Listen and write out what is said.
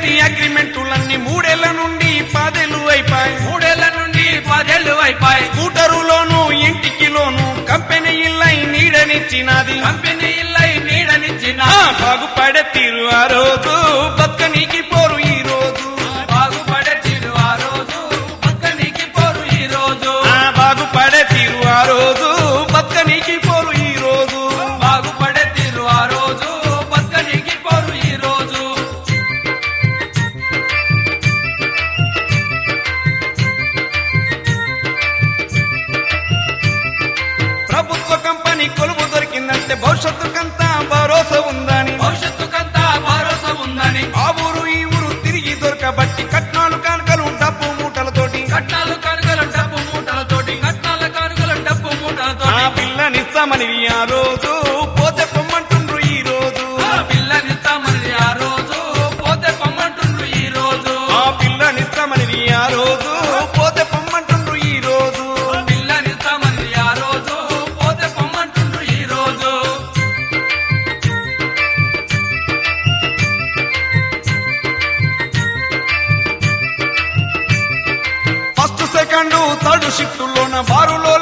చేసి అగ్రిమెంటులన్నీ మూడేళ్ల నుండి పదేళ్లు అయిపోయి మూడేళ్ల నుండి పదేళ్లు అయిపోయి స్కూటరులోను ఇంటికిలోను కంపెనీ ఇల్లై నీడనిచ్చినది కంపెనీ ఇల్లై నీడనిచ్చిన ఆ, బాగుపడే తీరు ఆ రోజు బతుకనీకి పోరు ఈ రోజు బాగుపడే తీరు ఆ రోజు పక్కనికి పోరు ఈ రోజు ఆ, బాగుపడే తీరు ఆ రోజు బతుకనీకి పోరు ఈ రోజు బాగుపడే తీరు ఆ రోజు పక్కనికి పోరు ఈ రోజు ప్రభుత్వ కంపెనీ కొలువు దొరికిందంటే భవిష్యత్తుకంతా భరోసా ఉందని భవిష్యత్తుకంతా భరోసా ఉందని ఆ ఊరు ఈ ఊరు తిరిగి దొరకబట్టి కట్నాలు కానుకలు డబ్బు మూటలతోటి కట్నాలు కానుకల డబ్బు మూటలతోటి కట్నాల కానుకల డబ్బు ఆ మూటలతోటి పిల్లనిస్తామని ఆ రోజు పోతే పొమ్మంటుండ్రు ఈ రోజు ఆ పిల్లనిస్తామని ఆ రోజు పోతే పొమ్మంటుండ్రు ఈ రోజు ఆ పిల్లనిస్తామని ఆ రోజు పోతే పొమ్మంటుండ్రు ఈ రోజు పిల్లనిస్తామని ఆ రోజు పోతే పొమ్మంటుండ్రు ఈ రోజు ఫస్ట్ సెకండ్ థర్డ్ షిఫ్ట్ లోన బారులో